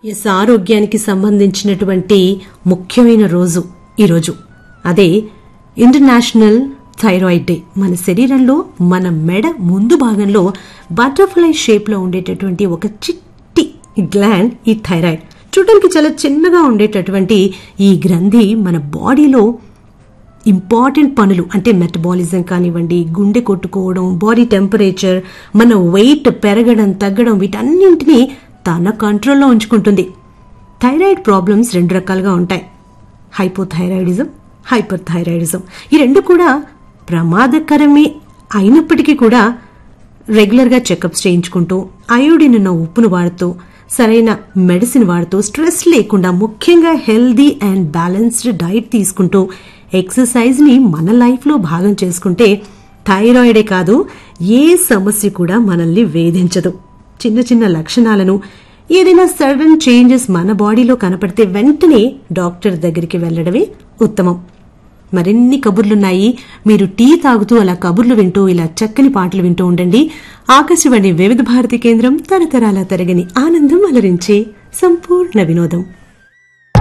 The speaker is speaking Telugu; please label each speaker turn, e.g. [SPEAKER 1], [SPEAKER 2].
[SPEAKER 1] ఎస్ ఆరోగ్యానికి సంబంధించినటువంటి ముఖ్యమైన రోజు ఈరోజు అదే ఇంటర్నేషనల్ థైరాయిడ్ డే మన శరీరంలో మన మెడ ముందు భాగంలో బటర్ఫ్లై షేప్ లో ఉండేటటువంటి ఒక చిట్టి గ్లాండ్ ఈ థైరాయిడ్ చూడడానికి చాలా చిన్నగా ఉండేటటువంటి ఈ గ్రంథి మన బాడీలో ఇంపార్టెంట్ పనులు అంటే మెటబాలిజం కానివ్వండి గుండె కొట్టుకోవడం బాడీ టెంపరేచర్ మన వెయిట్ పెరగడం తగ్గడం వీటన్నింటినీ తన కంట్రోల్లో ఉంచుకుంటుంది థైరాయిడ్ ప్రాబ్లమ్స్ రెండు రకాలుగా ఉంటాయి హైపోథైరాయిడిజం హైపర్ థైరాయిడిజం ఈ రెండు కూడా ప్రమాదకరమే అయినప్పటికీ కూడా రెగ్యులర్గా చెకప్స్ చేయించుకుంటూ అయోడిన్ ఉన్న ఉప్పును వాడుతూ సరైన మెడిసిన్ వాడుతూ స్ట్రెస్ లేకుండా ముఖ్యంగా హెల్దీ అండ్ బ్యాలెన్స్డ్ డైట్ తీసుకుంటూ ఎక్సర్సైజ్ ని మన లైఫ్ లో భాగం చేసుకుంటే థైరాయిడే కాదు ఏ సమస్య కూడా మనల్ని వేధించదు చిన్న చిన్న లక్షణాలను ఏదైనా సడన్ చేంజెస్ మన బాడీలో కనపడితే వెంటనే డాక్టర్ దగ్గరికి వెళ్లడమే ఉత్తమం మరిన్ని కబుర్లున్నాయి మీరు టీ తాగుతూ అలా కబుర్లు వింటూ ఇలా చక్కని పాటలు వింటూ ఉండండి ఆకాశవాణి వివిధ భారతి కేంద్రం తరతరాల తరగని ఆనందం అలరించే సంపూర్ణ వినోదం